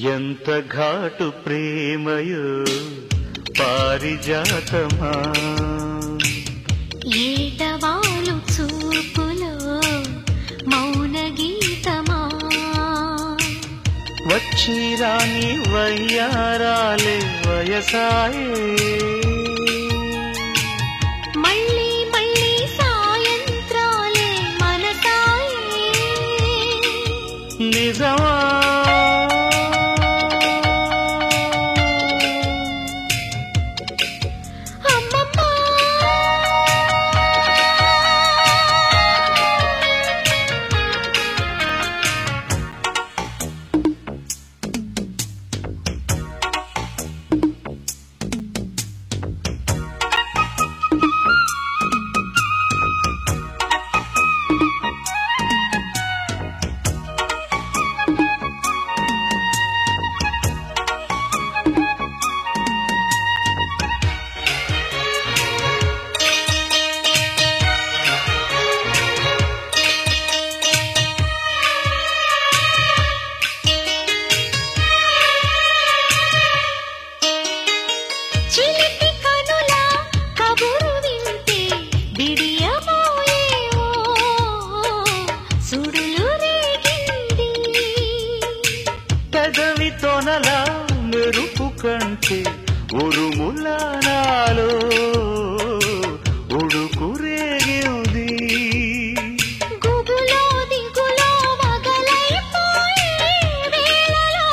ఎంత ఘాటు ప్రేమయో పారిజాతమా ఏటవాలు చూపులో మౌన గీతమా వచ్చి రాని వయ్యారాలే వయసాయే మళ్ళీ మళ్ళీ సాయంత్రాలే మనసాయే నిజమా అమ్మమ్మా చిలిపి కనుల కబురు వింటే బిడియమోయేవో సుడులు రేగింది పెదవి తొనల మెరుపు కంటే ఉరుముల నాలో ఉడుకు రేగింది గుబులో దిగులో మగలైపోయే వేళలో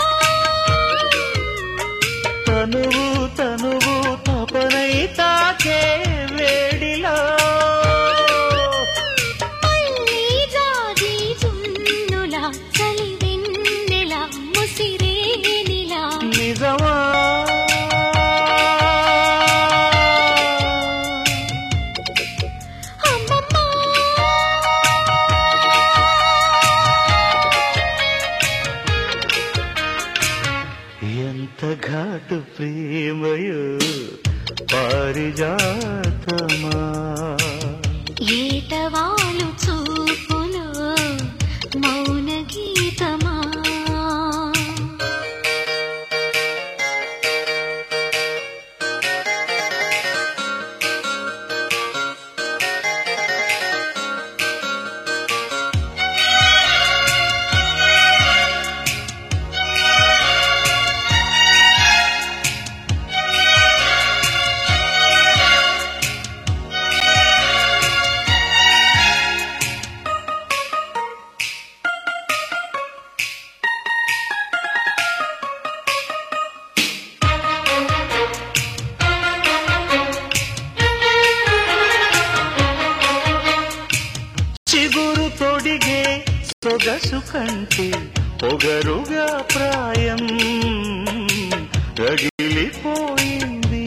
తనువు తనువు తపనై తాకే వేడిలో మళ్ళీ జాజి చున్నుల చలి వెన్నెల ముసిరేనిలా నిజమా అమ్మమ్మా ఎంత ఘాటు ప్రేమయో పారిజాతమా ఏటవాలు చూపులో మౌన గీతమా చిగురు తొడిగే సొగసు కంటే పొగరుగా ప్రాయం రగిలిపోయింది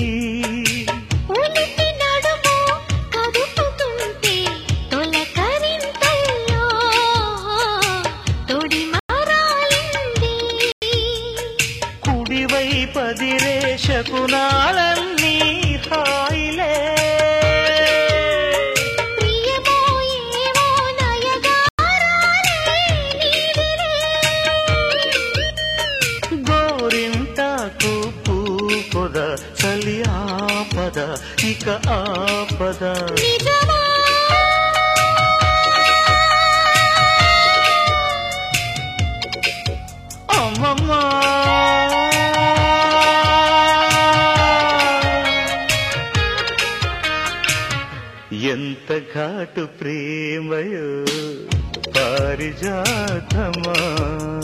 ఉలిపి నడుము కదుపుతుంటే తొలకరింతల్లో తొడి మారాలింది కుడివై పదిరే శకునాలన్నీ హాయిలే ప్రియమో ఏమో నయగారాలే నీవిలే గోరింటాకు పూపొద చలి ఆపద ఇక ఆపద నిజమా అమ్మమ్మా ఎంత ఘాటు ప్రేమయో పారిజాతమా